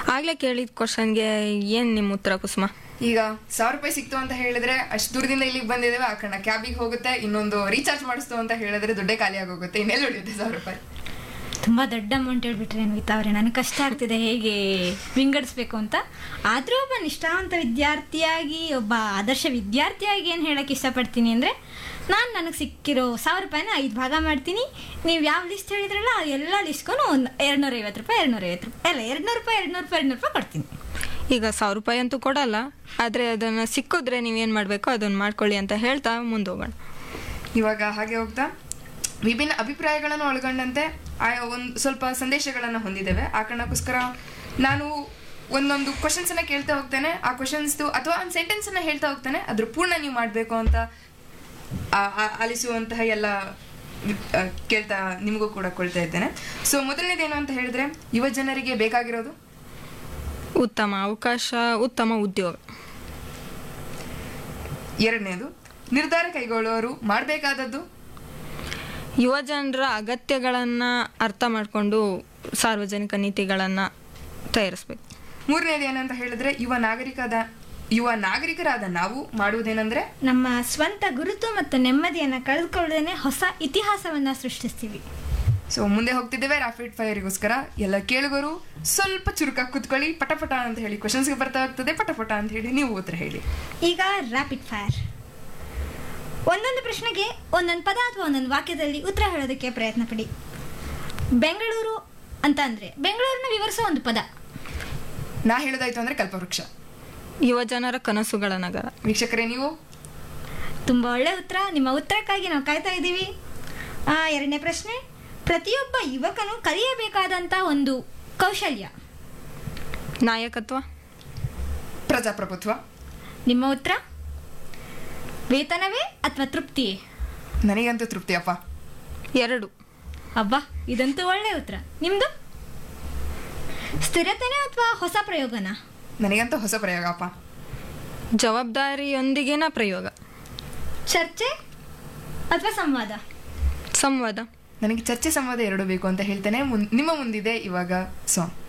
ಆಗ್ಲೇ ಕೇಳಿದ ಕ್ವಶನ್ಗೆ ಏನ್ ನಿಮ್ಮ ಉತ್ತರ ಕುಸುಮ ಈಗ ಸಾವಿರ ರೂಪಾಯಿ ಸಿಕ್ತು ಅಂತ ಹೇಳಿದ್ರೆ ಅಷ್ಟು ದೂರದಿಂದ ಇಲ್ಲಿಗೆ ಬಂದಿದ್ದೇವೆ ಆ ಕಣ ಕ್ಯಾಬಿಗೆ ಹೋಗುತ್ತೆ ಇನ್ನೊಂದು ರೀಚಾರ್ಜ್ ಮಾಡಿಸ್ತು ಅಂತ ಹೇಳಿದ್ರೆ ದುಡ್ಡೇ ಖಾಲಿ ಆಗೋಗುತ್ತೆ ಇನ್ನೆಲ್ಲಿ ಉಳಿಯುತ್ತೆ ಸಾವಿರ ರೂಪಾಯಿ ತುಂಬ ದೊಡ್ಡ ಅಮೌಂಟ್ ಹೇಳ್ಬಿಟ್ರೆ ಅನ್ವಿತಾ ಅವರೇ ನನಗೆ ಕಷ್ಟ ಆಗ್ತಿದೆ ಹೇಗೆ ವಿಂಗಡಿಸ್ಬೇಕು ಅಂತ ಆದರೂ ಒಬ್ಬ ನಿಷ್ಠಾವಂತ ವಿದ್ಯಾರ್ಥಿಯಾಗಿ ಒಬ್ಬ ಆದರ್ಶ ವಿದ್ಯಾರ್ಥಿಯಾಗಿ ಏನು ಹೇಳಕ್ಕೆ ಇಷ್ಟಪಡ್ತೀನಿ ಅಂದರೆ ನಾನು ನನಗೆ ಸಿಕ್ಕಿರೋ ಸಾವಿರ ರೂಪಾಯಿನ ಐದು ಭಾಗ ಮಾಡ್ತೀನಿ ನೀವು ಯಾವ ಲಿಸ್ಟ್ ಹೇಳಿದ್ರಲ್ಲ ಆ ಎಲ್ಲ ಲಿಸ್ಟ್ಗೂ ಒಂದು ಎರಡುನೂರ ಐವತ್ತು ರೂಪಾಯಿ ಎರಡುನೂರ ಐವತ್ತು ರೂಪಾಯಿ ಅಲ್ಲ ಎರಡುನೂರು ರೂಪಾಯಿ ಎರಡುನೂರು ರೂಪಾಯಿ ಎರಡುನೂರು ರೂಪಾಯಿ ಕೊಡ್ತೀನಿ ಈಗ ಸಾವಿರ ರೂಪಾಯಿ ಅಂತೂ ಕೊಡಲ್ಲ ಆದ್ರೆ ಅದನ್ನ ಸಿಕ್ಕಿದ್ರೆ ನೀವೇನ್ ಮಾಡ್ಬೇಕು ಅದನ್ನ ಮಾಡ್ಕೊಳ್ಳಿ ಅಂತ ಹೇಳ್ತಾ ಮುಂದೋಗೋಣ ಇವಾಗ ಹಾಗೆ ಹೋಗ್ತಾ ವಿಭಿನ್ನ ಅಭಿಪ್ರಾಯಗಳನ್ನು ಒಳಗೊಂಡಂತೆ ಒಂದು ಸ್ವಲ್ಪ ಸಂದೇಶಗಳನ್ನು ಹೊಂದಿದ್ದೇವೆ ಆ ಕಾರಣಕ್ಕೋಸ್ಕರ ನಾನು ಒಂದೊಂದು ಕ್ವಶನ್ಸ್ ಅನ್ನ ಕೇಳ್ತಾ ಹೋಗ್ತೇನೆ ಆ ಕ್ವಶನ್ಸ್ ಅಥವಾ ಒಂದು ಸೆಂಟೆನ್ಸ್ ಅನ್ನ ಹೇಳ್ತಾ ಹೋಗ್ತೇನೆ ಅದ್ರ ಪೂರ್ಣ ನೀವು ಮಾಡಬೇಕು ಅಂತ ಆ- ಆ- ಆಲಿಸುವಂತಹ ಎಲ್ಲ ಆ, ಕೇಳ್ತಾ ನಿಮಗೂ ಕೂಡ ಕೊಳ್ತಾ ಇದ್ದೇನೆ ಸೊ ಮೊದಲನೇದೇನು ಅಂತ ಹೇಳಿದ್ರೆ ಯುವ ಜನರಿಗೆ ಬೇಕಾಗಿರೋದು ಉತ್ತಮ ಅವಕಾಶ ಉತ್ತಮ ಉದ್ಯೋಗ ಎರಡನೇದು ನಿರ್ಧಾರ ಕೈಗೊಳ್ಳುವವರು ಮಾಡಬೇಕಾದದ್ದು ಯುವ ಜನರ ಅಗತ್ಯಗಳನ್ನ ಅರ್ಥ ಮಾಡಿಕೊಂಡು ಸಾರ್ವಜನಿಕ ನೀತಿಗಳನ್ನ ತಯಾರಿಸ್ಬೇಕು ಮೂರನೇದು ಏನಂತ ಹೇಳಿದ್ರೆ ಯುವ ನಾಗರಿಕದ ಯುವ ನಾಗರಿಕರಾದ ನಾವು ಮಾಡುವುದೇನೆಂದ್ರೆ ನಮ್ಮ ಸ್ವಂತ ಗುರುತು ಮತ್ತು ನೆಮ್ಮದಿಯನ್ನು ಕಳೆದುಕೊಳ್ಳದೇನೆ ಹೊಸ ಇತಿಹಾಸವನ್ನು ಸೃಷ್ಟಿಸ್ತೀವಿ ಸೊ ಮುಂದೆ ಹೋಗ್ತಿದ್ದೇವೆ ರ್ಯಾಪಿಡ್ ಫೈರಿಗೋಸ್ಕರ ಎಲ್ಲ ಕೇಳುಗರು ಸ್ವಲ್ಪ ಚುರುಕಾಗಿ ಕುತ್ಕೊಳ್ಳಿ ಪಟಪಟ ಅಂತ ಹೇಳಿ ಕ್ವಶನ್ಸ್ಗೆ ಬರ್ತಾ ಹೋಗ್ತದೆ ಪಟಪಟ ಅಂತ ಹೇಳಿ ನೀವು ಉತ್ತರ ಹೇಳಿ ಈಗ ರ್ಯಾಪಿಡ್ ಫೈರ್ ಒಂದೊಂದು ಪ್ರಶ್ನೆಗೆ ಒಂದೊಂದು ಪದ ಅಥವಾ ಒಂದೊಂದು ವಾಕ್ಯದಲ್ಲಿ ಉತ್ತರ ಹೇಳೋದಕ್ಕೆ ಪ್ರಯತ್ನ ಪಡಿ ಬೆಂಗಳೂರು ಅಂತ ಅಂದ್ರೆ ಬೆಂಗಳೂರನ್ನ ವಿವರಿಸೋ ಒಂದು ಪದ ನಾ ಹೇಳೋದಾಯ್ತು ಅಂದ್ರೆ ಕಲ್ಪವೃಕ್ಷ ಯುವ ಜನರ ಕನಸುಗಳ ನಗರ ವೀಕ್ಷಕರೇ ನೀವು ತುಂಬ ಒಳ್ಳೆ ಉತ್ತರ ನಿಮ್ಮ ಉತ್ತರಕ್ಕಾಗಿ ನಾವು ಕಾಯ್ತಾ ಇದ್ದೀವಿ ಆ, ಎರಡನೇ ಪ್ರಶ್ನೆ ಪ್ರತಿಯೊಬ್ಬ ಯುವಕನು ಕಲಿಯಬೇಕಾದಂಥ ಒಂದು ಕೌಶಲ್ಯ ನಾಯಕತ್ವ ಪ್ರಜಾಪ್ರಭುತ್ವ ನಿಮ್ಮ ಉತ್ತರ ವೇತನವೇ ಅಥವಾ ತೃಪ್ತಿಯೇ ನನಗಂತೂ ತೃಪ್ತಿಯಪ್ಪ ಎರಡು ಅಬ್ಬಾ ಇದಂತೂ ಒಳ್ಳೆ ಉತ್ತರ ನಿಮ್ದು ಸ್ಥಿರತೆನೇ ಅಥವಾ ಹೊಸ ಪ್ರಯೋಗನ ನನಗಂತೂ ಹೊಸ ಪ್ರಯೋಗ ಅಪ್ಪ ಜವಾಬ್ದಾರಿಯೊಂದಿಗಿನ ಪ್ರಯೋಗ ಚರ್ಚೆ ಅಥವಾ ಸಂವಾದ ಸಂವಾದ ನನಗೆ ಚರ್ಚೆ ಸಂವಾದ ಎರಡು ಬೇಕು ಅಂತ ಹೇಳ್ತೇನೆ ಮುನ್- ನಿಮ್ಮ ಮುಂದಿದೆ ಇವಾಗ ಸಾಂಗ್